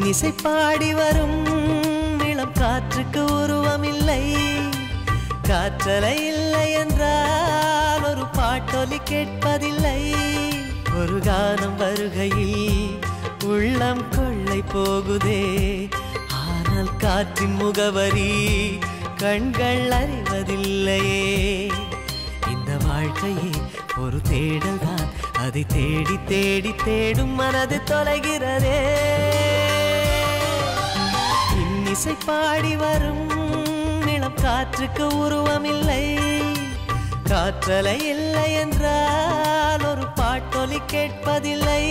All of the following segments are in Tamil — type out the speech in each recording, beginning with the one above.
இன்னிசை பாடி வரும் இளம் காற்றுக்கு உருவமில்லை காற்றலை இல்லை என்றால் ஒரு பாட்டொலி கேட்பதில்லை ஒரு கானம் வருகையில் உள்ளம் கொள்ளை போகுதே ஆனால் காற்றின் முகவரி கண்கள் அறிவதில்லையே இந்த வாழ்க்கையே ஒரு தேடல் தான் அதை தேடி தேடி தேடும் மனது தொலைகிறதே இன்னிசை பாடி வரும் இளம் காற்றுக்கு உருவமில்லை காற்றலை இல்லை என்றால் ஒரு பாட்டொலி கேட்பதில்லை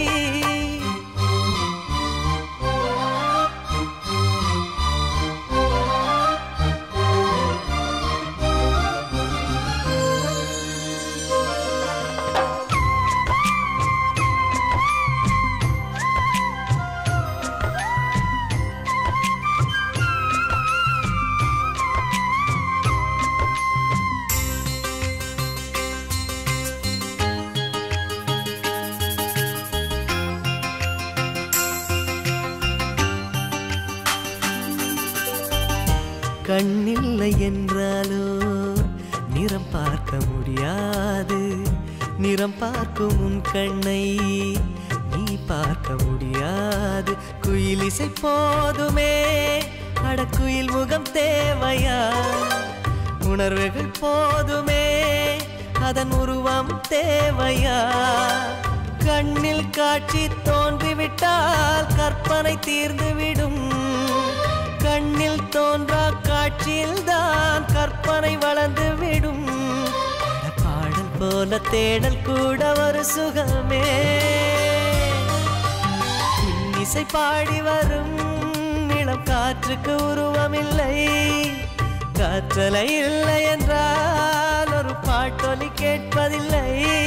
கண்ணில்லை என்றாலோ நிறம் பார்க்க முடியாது நிறம் பார்க்கும் உன் கண்ணை நீ பார்க்க முடியாது குயில் இசை போதுமே அடக்குயில் முகம் தேவையா உணர்வுகள் போதுமே அதன் உருவம் தேவையா கண்ணில் காட்சி தோன்றிவிட்டால் கற்பனை தீர்ந்துவிடும் கண்ணில் தோன்றா காட்சியில் தான் கற்பனை வளர்ந்து விடும் பாடல் போல தேடல் கூட ஒரு சுகமே இன்னிசை பாடி வரும் இளம் காற்றுக்கு உருவமில்லை காற்றலை இல்லை என்றால் ஒரு பாட்டொலி கேட்பதில்லை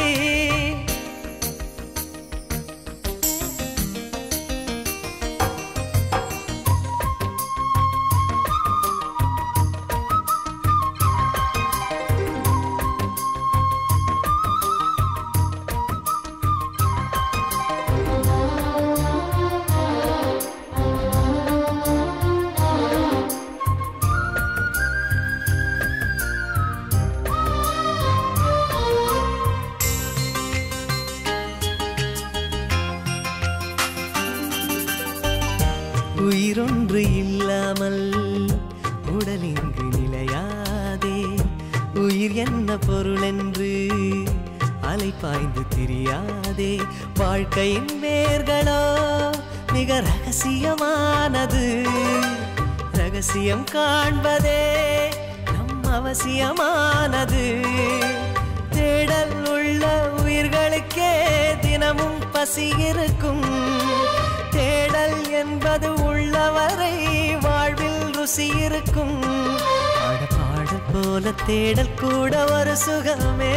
உயிரொன்று இல்லாமல் உடல் இங்கு நிலையாதே உயிர் என்ன பொருள் என்று அலை பாய்ந்து தெரியாதே வாழ்க்கையின் வேர்களோ மிக ரகசியமானது ரகசியம் காண்பதே நம் அவசியமானது தேடல் உள்ள உயிர்களுக்கே தினமும் பசி இருக்கும் தேடல் என்பது உள்ளவரை வாழ்வில் ருசி இருக்கும் பாட பாடல் போல தேடல் கூட ஒரு சுகமே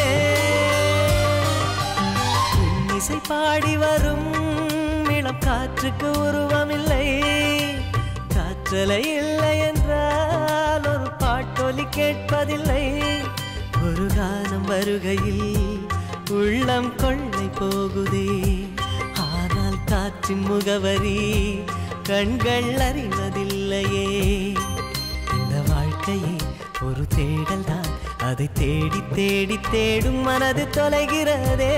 இசை பாடி வரும் இளம் காற்றுக்கு உருவமில்லை காற்றலை இல்லை என்றால் ஒரு பாட்டொலி கேட்பதில்லை ஒரு காலம் வருகையில் உள்ளம் கொள்ளை போகுதே ஆனால் காற்றின் முகவரி கண்கள் அறிவதில்லையே இந்த வாழ்க்கையே ஒரு தேடல் தான் அதை தேடி தேடி தேடும் மனது தொலைகிறதே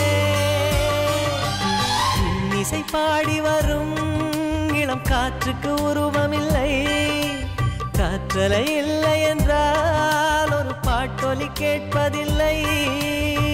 இசை பாடி வரும் இளம் காற்றுக்கு உருவமில்லை காற்றலை இல்லை என்றால் ஒரு பாட்டொலி கேட்பதில்லை